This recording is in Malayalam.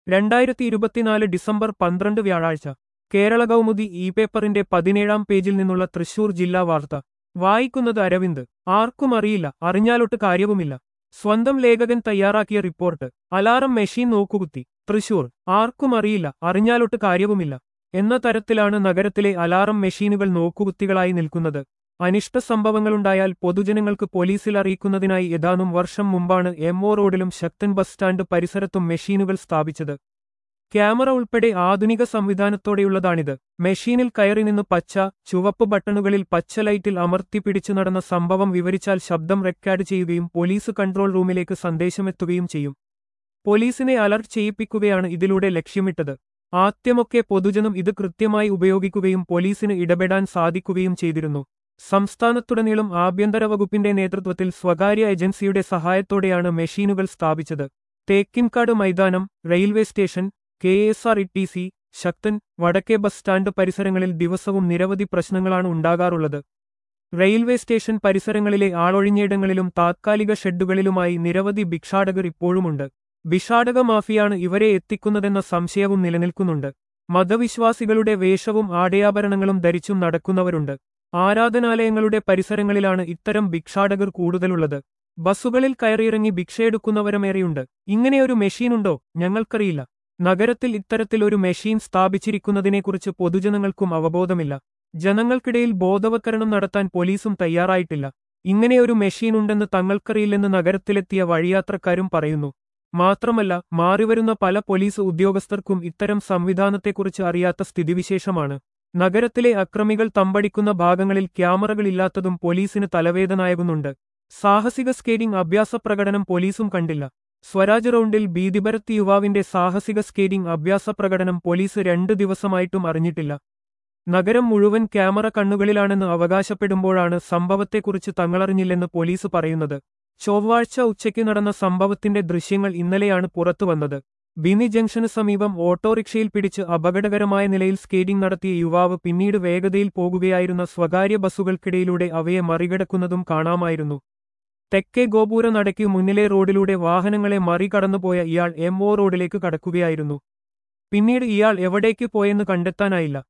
രണ്ടായിരത്തി ഇരുപത്തിനാല് ഡിസംബർ പന്ത്രണ്ട് വ്യാഴാഴ്ച കേരള കൗമുദി ഇ പേപ്പറിന്റെ പതിനേഴാം പേജിൽ നിന്നുള്ള തൃശൂർ ജില്ലാ വാർത്ത വായിക്കുന്നത് അരവിന്ദ് ആർക്കും അറിയില്ല അറിഞ്ഞാലൊട്ട് കാര്യവുമില്ല സ്വന്തം ലേഖകൻ തയ്യാറാക്കിയ റിപ്പോർട്ട് അലാറം മെഷീൻ നോക്കുകുത്തി തൃശൂർ ആർക്കും അറിയില്ല അറിഞ്ഞാലൊട്ട് കാര്യവുമില്ല എന്ന തരത്തിലാണ് നഗരത്തിലെ അലാറം മെഷീനുകൾ നോക്കുകുത്തികളായി നിൽക്കുന്നത് അനിഷ്ട സംഭവങ്ങളുണ്ടായാൽ പൊതുജനങ്ങൾക്ക് പോലീസിൽ അറിയിക്കുന്നതിനായി ഏതാനും വർഷം മുമ്പാണ് എം ഒ റോഡിലും ശക്തൻ ബസ് സ്റ്റാൻഡ് പരിസരത്തും മെഷീനുകൾ സ്ഥാപിച്ചത് ക്യാമറ ഉൾപ്പെടെ ആധുനിക സംവിധാനത്തോടെയുള്ളതാണിത് മെഷീനിൽ കയറി നിന്ന് പച്ച ചുവപ്പ് ബട്ടണുകളിൽ പച്ച ലൈറ്റിൽ അമർത്തി പിടിച്ചു നടന്ന സംഭവം വിവരിച്ചാൽ ശബ്ദം റെക്കോർഡ് ചെയ്യുകയും പോലീസ് കൺട്രോൾ റൂമിലേക്ക് സന്ദേശമെത്തുകയും ചെയ്യും പോലീസിനെ അലർട്ട് ചെയ്യിപ്പിക്കുകയാണ് ഇതിലൂടെ ലക്ഷ്യമിട്ടത് ആദ്യമൊക്കെ പൊതുജനം ഇത് കൃത്യമായി ഉപയോഗിക്കുകയും പോലീസിന് ഇടപെടാൻ സാധിക്കുകയും ചെയ്തിരുന്നു സംസ്ഥാനത്തുടനീളം ആഭ്യന്തര വകുപ്പിന്റെ നേതൃത്വത്തിൽ സ്വകാര്യ ഏജൻസിയുടെ സഹായത്തോടെയാണ് മെഷീനുകൾ സ്ഥാപിച്ചത് തേക്കിൻകാട് മൈതാനം railway station K S R T C സി ശക്തൻ വടക്കേ ബസ് സ്റ്റാൻഡ് പരിസരങ്ങളിൽ ദിവസവും നിരവധി പ്രശ്നങ്ങളാണ് ഉണ്ടാകാറുള്ളത് റെയിൽവേ സ്റ്റേഷൻ പരിസരങ്ങളിലെ ആളൊഴിഞ്ഞയിടങ്ങളിലും താത്കാലിക ഷെഡുകളിലുമായി നിരവധി ഭിക്ഷാടകർ ഇപ്പോഴുമുണ്ട് ഭിഷാടക മാഫിയാണ് ഇവരെ എത്തിക്കുന്നതെന്ന സംശയവും നിലനിൽക്കുന്നുണ്ട് മതവിശ്വാസികളുടെ വേഷവും ആടയാഭരണങ്ങളും ധരിച്ചും നടക്കുന്നവരുണ്ട് ആരാധനാലയങ്ങളുടെ പരിസരങ്ങളിലാണ് ഇത്തരം ഭിക്ഷാടകർ കൂടുതലുള്ളത് ബസ്സുകളിൽ കയറിയിറങ്ങി ഭിക്ഷയെടുക്കുന്നവരമേറെയുണ്ട് ഇങ്ങനെയൊരു മെഷീനുണ്ടോ ഞങ്ങൾക്കറിയില്ല നഗരത്തിൽ ഇത്തരത്തിൽ ഒരു മെഷീൻ സ്ഥാപിച്ചിരിക്കുന്നതിനെക്കുറിച്ച് പൊതുജനങ്ങൾക്കും അവബോധമില്ല ജനങ്ങൾക്കിടയിൽ ബോധവൽക്കരണം നടത്താൻ പോലീസും തയ്യാറായിട്ടില്ല ഇങ്ങനെയൊരു മെഷീൻ ഉണ്ടെന്ന് തങ്ങൾക്കറിയില്ലെന്ന് നഗരത്തിലെത്തിയ വഴിയാത്രക്കാരും പറയുന്നു മാത്രമല്ല മാറിവരുന്ന പല പോലീസ് ഉദ്യോഗസ്ഥർക്കും ഇത്തരം സംവിധാനത്തെക്കുറിച്ച് അറിയാത്ത സ്ഥിതിവിശേഷമാണ് നഗരത്തിലെ അക്രമികൾ തമ്പടിക്കുന്ന ഭാഗങ്ങളിൽ ക്യാമറകളില്ലാത്തതും പോലീസിന് തലവേദനായകുന്നുണ്ട് സാഹസിക സ്കേറ്റിംഗ് അഭ്യാസ പ്രകടനം പോലീസും കണ്ടില്ല സ്വരാജ് റൗണ്ടിൽ ഭീതിപരത്തി യുവാവിന്റെ സാഹസിക സ്കേറ്റിംഗ് അഭ്യാസ പ്രകടനം പോലീസ് രണ്ടു ദിവസമായിട്ടും അറിഞ്ഞിട്ടില്ല നഗരം മുഴുവൻ ക്യാമറ കണ്ണുകളിലാണെന്ന് അവകാശപ്പെടുമ്പോഴാണ് സംഭവത്തെക്കുറിച്ച് തങ്ങളറിഞ്ഞില്ലെന്ന് പോലീസ് പറയുന്നത് ചൊവ്വാഴ്ച ഉച്ചയ്ക്ക് നടന്ന സംഭവത്തിന്റെ ദൃശ്യങ്ങൾ ഇന്നലെയാണ് പുറത്തുവന്നത് ബിനി ജംഗ്ഷന് സമീപം ഓട്ടോറിക്ഷയിൽ പിടിച്ച് അപകടകരമായ നിലയിൽ സ്കേറ്റിംഗ് നടത്തിയ യുവാവ് പിന്നീട് വേഗതയിൽ പോകുകയായിരുന്ന സ്വകാര്യ ബസ്സുകൾക്കിടയിലൂടെ അവയെ മറികടക്കുന്നതും കാണാമായിരുന്നു തെക്കേ ഗോപുര നടയ്ക്ക് മുന്നിലെ റോഡിലൂടെ വാഹനങ്ങളെ മറികടന്നുപോയ ഇയാൾ എം ഒ റോഡിലേക്ക് കടക്കുകയായിരുന്നു പിന്നീട് ഇയാൾ എവിടേക്ക് പോയെന്ന് കണ്ടെത്താനായില്ല